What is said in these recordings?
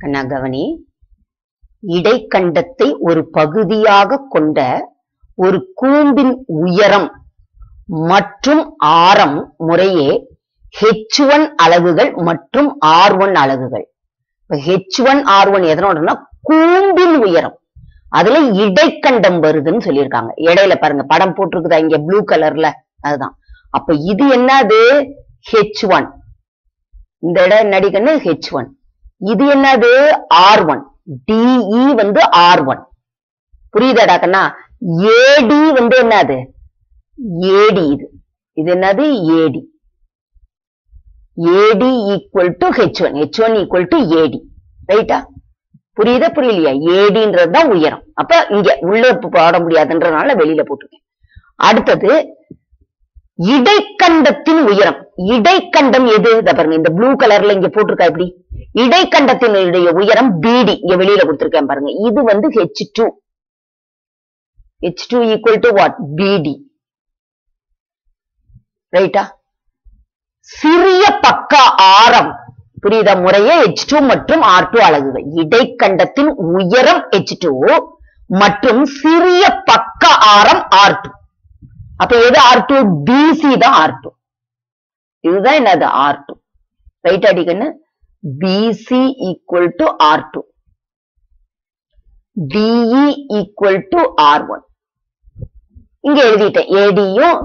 கண்ணா கவனி இடைக்கண்டத்தை ஒரு பகுதியாக கொண்ட ஒரு கூம்பின் உயரம் மற்றும் ஆரம் முறையே ஹெச் ஒன் அலகுகள் மற்றும் ஆர் ஒன் அலகுகள் ஹெச் ஒன் ஆர் ஒன் எதனோடனா கூம்பின் உயரம் அதுல இடைக்கண்டம் வருதுன்னு சொல்லியிருக்காங்க இடையில பாருங்க படம் போட்டிருக்குதா இங்க ப்ளூ கலர்ல அதுதான் அப்ப இது என்னது ஹெச் ஒன் இந்த இடம் நடிகன்னு ஹெச் ஒன் இது என்னது ஆர் ஒன் டிஇ வந்து ஆர் ஒன் புரியுதாடா கண்ணா ஏடி வந்து என்னது ஏடி இது இது என்னது AD AD equal to H one H one equal to AD ரைட்டா புரியுதா புரியலையா ஏடின்றது தான் உயரம் அப்ப இங்க உள்ள போட முடியாதுன்றதுனால வெளியில போட்டிருக்கேன் அடுத்தது இடைக்கண்டத்தின் உயரம் இடைக்கண்டம் எது இத பாருங்க இந்த ப்ளூ கலர்ல இங்க போட்டிருக்கா இப்படி இடைக்கண்டத்தினுடைய உயரம் பிடி இங்க வெளியில கொடுத்திருக்கேன் பாருங்க இது வந்து H two H two equal to what BD ரைட்டா சிறிய பக்க ஆரம் புரியுதா முறையே ஹெச் டூ மற்றும் ஆர் டூ அலகுகள் இடைக்கண்டத்தின் உயரம் ஹெச் டூ மற்றும் சிறிய பக்க ஆரம் ஆர் டூ அப்ப எது ஆர் டூ பிசி தான் ஆர் டூ இதுதான் என்னது ஆர் டூ ரைட் அடிக்கன்னு BC equal to R two DE equal to R one இங்க எழுதிட்டேன் ஏடியும்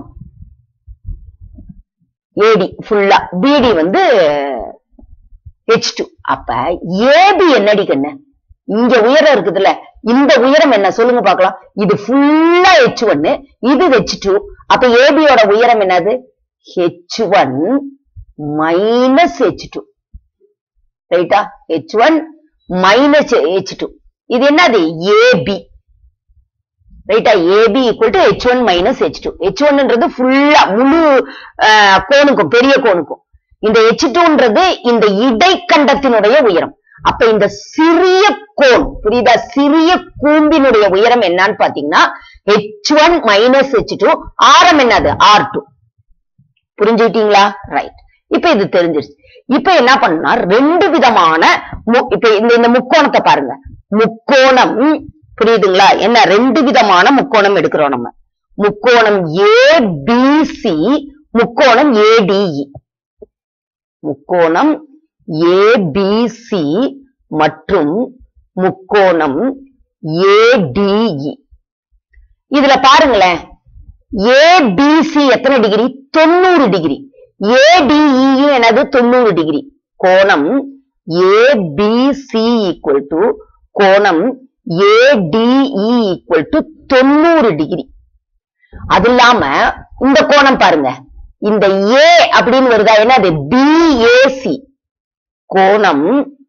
ஏடி ஃபுல்லா பிடி வந்து ஹெச் டூ அப்ப ஏபி என்னடி கண்ணு இங்க உயரம் இருக்குதுல்ல இந்த உயரம் என்ன சொல்லுங்க பார்க்கலாம் இது ஃபுல்லா ஹெச் ஒன்னு இது ஹெச் டூ அப்ப ஏபியோட உயரம் என்னது H one minus H two ரைட்டா H one minus H two இது என்னது ஏபி ரைட்டா AB equal to H one minus H two H ஒன்ன்றது ஃபுல்லா முழு ஆஹ், கோணுக்கும் பெரிய கோணுக்கும் இந்த ஹெச் டூன்றது இந்த இடைக்கண்டத்தினுடைய உயரம் அப்ப இந்த சிறிய கோன் புரியுதா சிறிய கூம்பினுடைய உயரம் என்னன்னு பாத்தீங்கன்னா H one minus H two ஆரம் என்னது ஆர் டூ புரிஞ்சுக்கிட்டீங்களா ரைட் இப்ப இது தெரிஞ்சிருச்சு இப்ப என்ன பண்ணா ரெண்டு விதமான மு- இப்ப இந்த இந்த முக்கோணத்தை பாருங்க முக்கோணம் புரியுதுங்களா என்ன ரெண்டு விதமான முக்கோணம் எடுக்கிறோம் நம்ம முக்கோணம் ஏபிசி முக்கோணம் ஏடிஇ முக்கோணம் ஏபிசி மற்றும் முக்கோணம் ஏடிஇ இதுல பாருங்களேன் ஏபிசி எத்தனை டிகிரி தொண்ணூறு டிகிரி ஏடிஇயும் எனது தொண்ணூறு டிகிரி கோணம் ஏபிசி ஈக்குவல் டு கோணம் ஏடிஇ ஈக்குவல் டு தொண்ணூறு டிகிரி அது இல்லாம இந்த கோணம் பாருங்க இந்த ஏ அப்படின்னு வருதா என்னது பிஏசி கோணம்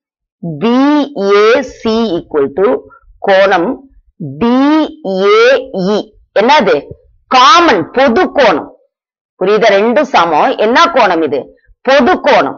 பிஏசி ஈக்குவல் டு கோணம் டிஏஇ என்னது காமன் பொது கோணம் புரியுதா ரெண்டும் சமம் என்ன கோணம் இது பொது கோணம்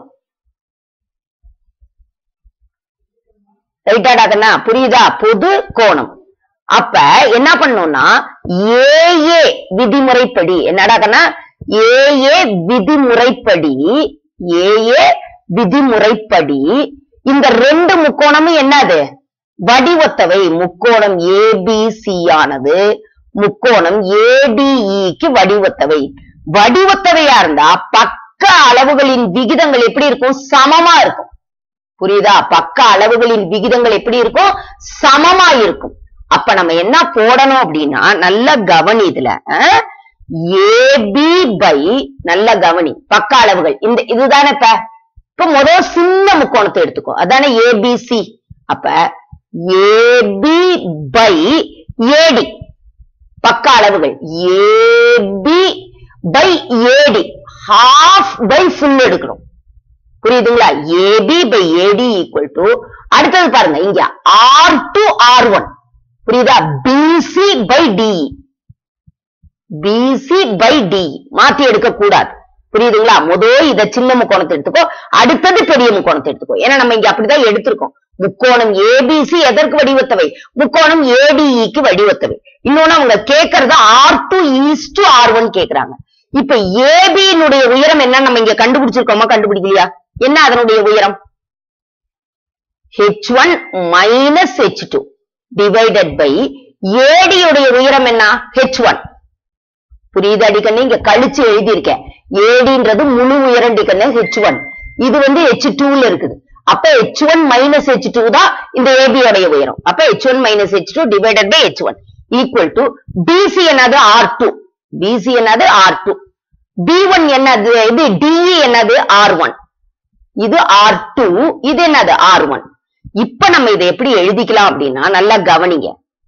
ரைட்டாடா கண்ணா புரியுதா பொது கோணம் அப்ப என்ன பண்ணணும்னா ஏஏ விதிமுறைப்படி என்னடா கண்ணா ஏஏ விதிமுறைப்படி ஏஏ விதிமுறைப்படி இந்த ரெண்டு முக்கோணமும் என்னது வடிவத்தவை முக்கோணம் ஏபிசி ஆனது முக்கோணம் ஏடிஇக்கு வடிவத்தவை வடிவத்தவையா இருந்தா பக்க அளவுகளின் விகிதங்கள் எப்படி இருக்கும் சமமா இருக்கும் புரியுதா பக்க அளவுகளின் விகிதங்கள் எப்படி இருக்கும் சமமா இருக்கும் அப்ப நம்ம என்ன போடணும் அப்படின்னா நல்ல கவனி இதுல ஏபி பை நல்ல கவனி பக்க அளவுகள் இந்த இதுதானே இப்ப இப்ப முதல் சின்ன முக்கோணத்தை எடுத்துக்கோ அதானே ஏபிசி அப்ப ஏபி பை ஏடி பக்க அளவுகள் AB by AD half by full எடுக்கணும் புரியுதுங்களா AB by AD equal to அடுத்தது பாருங்க இங்க ஆர் டு ஆர் ஒன் புரியுதா BC by DE BC by D மாத்தி எடுக்க கூடாது புரியுதுங்களா முதல் இத சின்ன முக்கோணத்தை எடுத்துக்கோ அடுத்தது பெரிய முக்கோணத்தை எடுத்துக்கோ ஏன்னா நம்ம இங்க அப்படிதான் எடுத்திருக்கோம் முக்கோணம் ஏபிசி எதற்கு வடிவத்தவை முக்கோணம் ஏடிஇக்கு வடிவத்தவை இன்னொன்னு அவங்க கேட்கறது R two is to R one கேக்குறாங்க இப்ப ஏபியினுடைய உயரம் என்ன நம்ம இங்க கண்டுபிடிச்சிருக்கோமா கண்டுபிடிக்கலையா என்ன அதனுடைய உயரம் H one minus H two divided by AD உடைய உயரம் என்ன ஹெச் ஒன் புரியுது அடிக்கண்ணு இங்க கழிச்சு எழுதியிருக்கேன் ஏடின்றது முழு உயரம் அடிக்கண்ணு ஹெச் ஒன் இது வந்து ஹெச் டூல இருக்குது அப்ப H one minus H two தான் இந்த ஏபி உடைய உயரம் அப்ப H one minus H two divided by H one equal to BC என்னது ஆர் டூ பிசி என்னது ஆர் டூ பி ஒன் என்னது இது டிஇ என்னது ஆர் ஒன் இது ஆர் டூ இது என்னது ஆர் ஒன் இப்ப நம்ம இதை எப்படி எழுதிக்கலாம் அப்படின்னா நல்லா கவனிங்க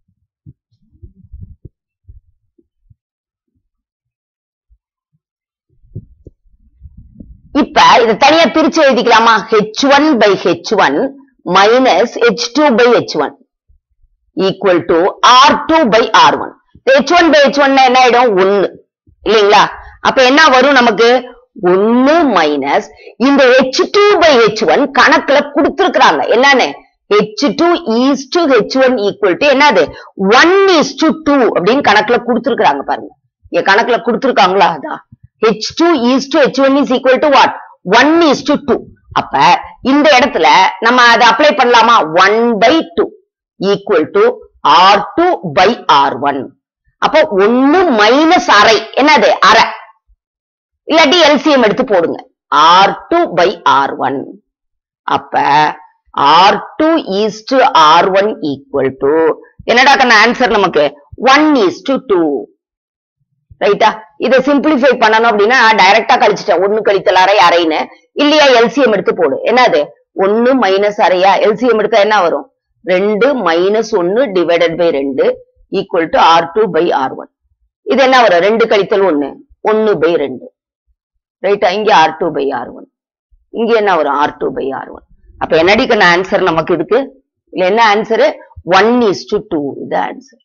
இப்ப இதை தனியா பிரிச்சு எழுதிக்கலாமா H one by H one minus H two by H one equal to R two by R one H one by H one என்ன ஆயிடும் ஒன்னு இல்லைங்களா அப்ப என்ன வரும் நமக்கு ஒன்னு மைனஸ் இந்த H two by H one கணக்குல கொடுத்திருக்கிறாங்க என்னன்னு H two is to H one equal to என்னது ஒன் இஸ் டு டூ அப்படின்னு கணக்குல கொடுத்திருக்கிறாங்க பாருங்க இங்க கணக்குல கொடுத்திருக்காங்களா அதான் H two is to H one is equal to what one is to two அப்ப இந்த இடத்துல நம்ம அதை அப்ளை பண்ணலாமா one by two equal to R two by R one அப்போ ஒன்னு மைனஸ் அரை என்னது அரை இல்லாட்டி எல்சிஎம் எடுத்து போடுங்க R two by R one அப்ப R two is to R one equal to என்னடா கண்ண ஆன்சர் நமக்கு ஒன் ஈஸ் டு டூ ரைட்டா இதை சிம்பிளிஃபை பண்ணணும் அப்படின்னா டைரக்டா கழிச்சிட்டேன் ஒன்னு கழித்தல் அரை அரைன்னு இல்லையா எல்சிஎம் எடுத்து போடு என்னது ஒன்னு மைனஸ் அரையா எல்சிஎம் எடுத்தா என்ன வரும் ரெண்டு மைனஸ் ஒன்னு டிவைடட் பை ரெண்டு equal to R two by R one இது என்ன வரும் ரெண்டு கழித்தல் ஒன்னு ஒன்னு பை ரெண்டு ரைட்டா இங்க R two by R one இங்க என்ன வரும் R two by R one அப்ப என்னடிக்கான ஆன்சர் நமக்கு இதுக்கு இல்ல என்ன answer one is to two இது ஆன்சர்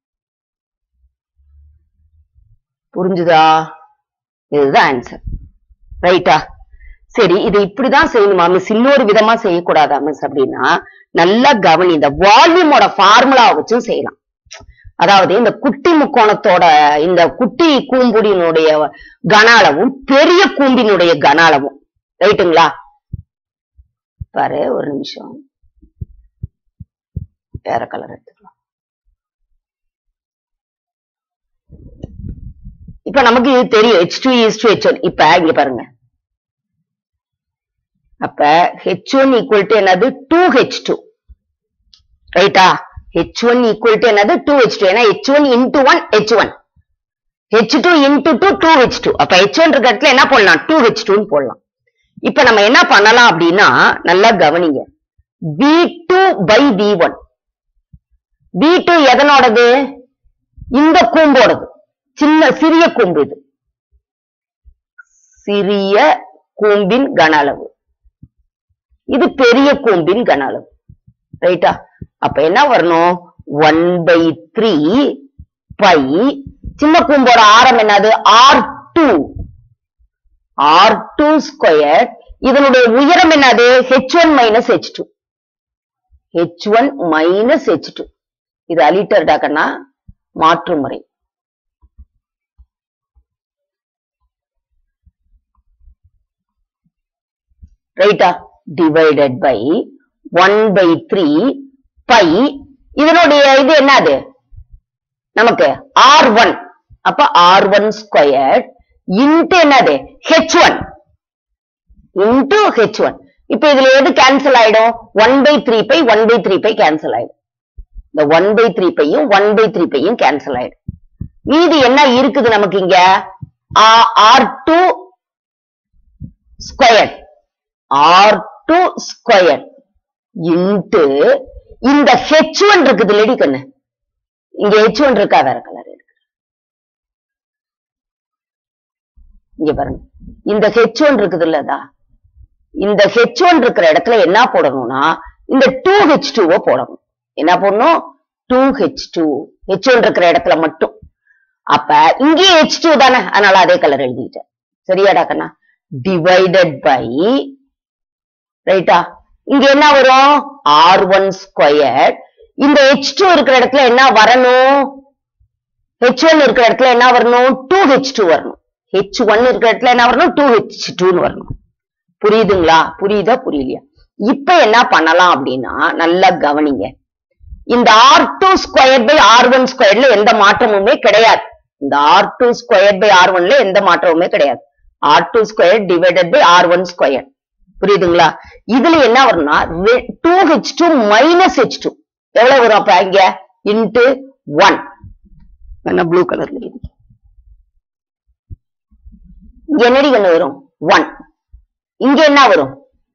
புரிஞ்சுதா இதுதான் ஆன்சர் ரைட்டா சரி இது இப்படிதான் செய்யணுமா மிஸ் இன்னொரு விதமா செய்யக்கூடாதா மிஸ் அப்படின்னா நல்லா கவனி இந்த வால்யூமோட ஃபார்முலா வச்சும் செய்யலாம் அதாவது இந்த குட்டி முக்கோணத்தோட இந்த குட்டி கூம்புடியினுடைய கன அளவும் பெரிய கூம்பினுடைய கன அளவும் ரைட்டுங்களா பாரு ஒரு நிமிஷம் வேற கலர் எடுத்துக்கலாம் இப்ப நமக்கு இது தெரியும் H two is to H one இப்ப இங்க பாருங்க அப்ப ஹெச் ஒன் ஈக்குவல் டு என்னது டூ ஹெச் டூ ரைட்டா ஹெச் ஒன் ஈக்குவல் டு என்னது டூ ஹெச் டூ ஏன்னா H one into one H one H two into two two H two அப்ப H one இருக்க இடத்துல என்ன போடலாம் டூ ஹெச் டூன்னு போடலாம் இப்ப நம்ம என்ன பண்ணலாம் அப்படின்னா நல்லா கவனிங்க V two by V one V two எதனோடது இந்த கூம்போடது சின்ன சிறிய கூம்பு இது சிறிய கூம்பின் கன அளவு இது பெரிய கூம்பின் கன அளவு ரைட்டா அப்ப என்ன வரணும் ஒன் பை த்ரீ பை சின்ன கூம்போட ஆரம் என்னது R two R two square இதனுடைய உயரம் என்னது H one minus H two H one minus H two இது அலிட்டர் டாக்கன்னா மாற்று முறை ரைட்டா divided by one by three pi இதனுடைய இது என்னது நமக்கு ஆர் ஒன் அப்ப ஆர் ஒன் ஸ்கொயர் இன்ட்டு என்னது H one into H one இப்ப இதுல எது கேன்சல் ஆயிடும் one by three pi one by three pi cancel ஆயிடும் இந்த one by three பையும் one by three பையும் கேன்சல் ஆயிடும் மீதி என்ன இருக்குது நமக்கு இங்க R two square R two square into இந்த ஹெச் ஒன் இருக்குது லேடி கண்ணு இங்க ஹெச் ஒன் இருக்கா வேற கலர் இருக்கு இங்க பாருங்க இந்த ஹெச் ஒன் இருக்குது இல்லதா இந்த ஹெச் ஒன் இருக்கிற இடத்துல என்ன போடணும்னா இந்த டூ ஹெச் டூவை போடணும் என்ன போடணும் two H two H one இருக்கிற இடத்துல மட்டும் அப்ப இங்கேயே ஹெச் டூ தானே அதனால அதே கலர் எழுதிட்டேன் சரியாடா கண்ணா டிவைடட் பை ரைட்டா இங்க என்ன வரும் ஆர் ஒன் ஸ்கொயர் இந்த ஹெச் டூ இருக்கிற இடத்துல என்ன வரணும் ஹெச் ஒன் இருக்கிற இடத்துல என்ன வரணும் டூ ஹெச் டூ வரணும் ஹெச் ஒன் இருக்கிற இடத்துல என்ன வரணும் டூ ஹெச் டூன்னு வரணும் புரியுதுங்களா புரியுதா புரியலையா இப்ப என்ன பண்ணலாம் அப்படின்னா நல்லா கவனிங்க இந்த R two square by R one ஸ்கொயர்ல எந்த மாற்றமுமே கிடையாது இந்த R two square by R ஒன்ல எந்த மாற்றமுமே கிடையாது R two square divided by R one square புரியுதுங்களா இதுல என்ன வரும்னா two H two minus H two எவ்வளவு வரும் அப்ப இங்க இன்டு ஒன் என்ன ப்ளூ கலர்ல இருக்கு இங்க என்னடி கண்ணு வரும் ஒன் இங்க என்ன வரும்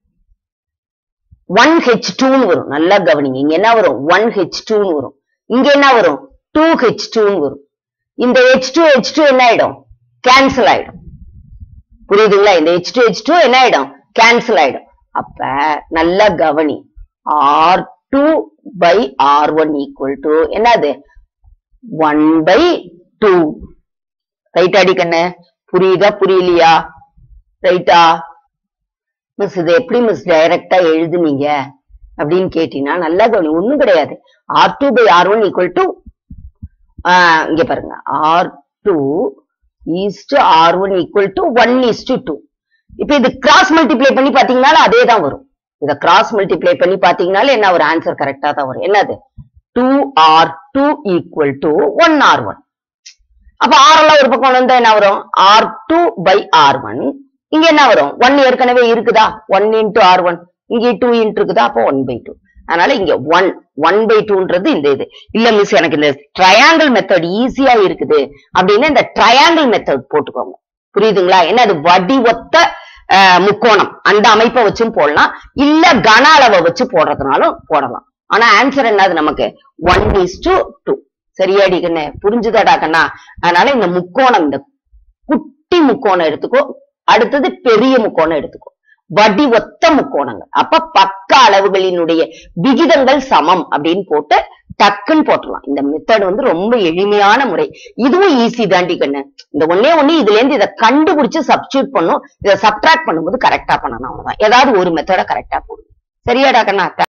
ஒன் ஹெச் டூன்னு வரும் நல்லா கவனிங்க இங்க என்ன வரும் ஒன் ஹெச் டூன்னு வரும் இங்க என்ன வரும் டூ ஹெச் டூன்னு வரும் இந்த ஹெச் டூ ஹெச் டூ என்ன ஆயிடும் கேன்சல் ஆயிடும் புரியுதுங்களா இந்த ஹெச் டூ ஹெச் டூ என்ன ஆயிடும் கேன்சல் ஆயிடும் அப்ப நல்லா கவனி R two by R one equal to என்னது ஒன் பை டூ ரைட் அடி கண்ணு புரியுதா புரியலையா ரைட்டா மிஸ் இது எப்படி மிஸ் டைரக்டா எழுதுனீங்க அப்படின்னு கேட்டீங்கன்னா நல்லா கவனி ஒண்ணும் கிடையாது R two by R one equal to இங்க பாருங்க R two is to R one equal to one is to two இப்ப இது கிராஸ் மல்டிப்ளை பண்ணி பாத்தீங்கன்னாலும் அதே தான் வரும் இத கிராஸ் மல்டிப்ளை பண்ணி பாத்தீங்கன்னாலும் என்ன ஒரு ஆன்சர் கரெக்டா தான் வரும் என்னது two R two equal to one R one அப்ப ஆர் எல்லாம் ஒரு பக்கம் வந்தா என்ன வரும் R two by R one இங்க என்ன வரும் ஒன் ஏற்கனவே இருக்குதா ஒன் இன்டூ ஆர் ஒன் இங்க டூ இன்ட்டு இருக்குதா அப்போ ஒன் பை டூ அதனால இங்க ஒன் ஒன் பை டூன்றது இந்த இது இல்ல மிஸ் எனக்கு இந்த ட்ரையாங்கிள் மெத்தட் ஈஸியா இருக்குது அப்படின்னு இந்த ட்ரையாங்கிள் மெத்தட் போட்டுக்கோங்க புரியுதுங்களா என்ன அது வடி ஒத்த அஹ், முக்கோணம் அந்த அமைப்பை வச்சும் போடலாம் இல்ல கன அளவை வச்சு போடுறதுனாலும் போடலாம் ஆனா ஆன்சர் என்னது நமக்கு ஒன் இஸ் டு டூ சரியாடி கண்ணு புரிஞ்சுதாடா கண்ணா அதனால இந்த முக்கோணம் இந்த குட்டி முக்கோணம் எடுத்துக்கோ அடுத்தது பெரிய முக்கோணம் எடுத்துக்கோ வடி ஒத்த முக்கோணங்கள் அப்ப பக்க அளவுகளினுடைய விகிதங்கள் சமம் அப்படின்னு போட்டு டக்குன்னு போட்டுடலாம் இந்த மெத்தட் வந்து ரொம்ப எளிமையான முறை இதுவும் ஈஸி தாண்டி கண்ணு இந்த ஒண்ணே ஒண்ணு இதுல இருந்து இதை கண்டுபிடிச்சு சப்ஸ்டியூட் பண்ணும் இதை சப்ட்ராக்ட் பண்ணும்போது கரெக்டா பண்ணணும் அவ்வளவுதான் ஏதாவது ஒரு மெத்தட கரெக்டா போடுங்க சரியாடா கண்ணா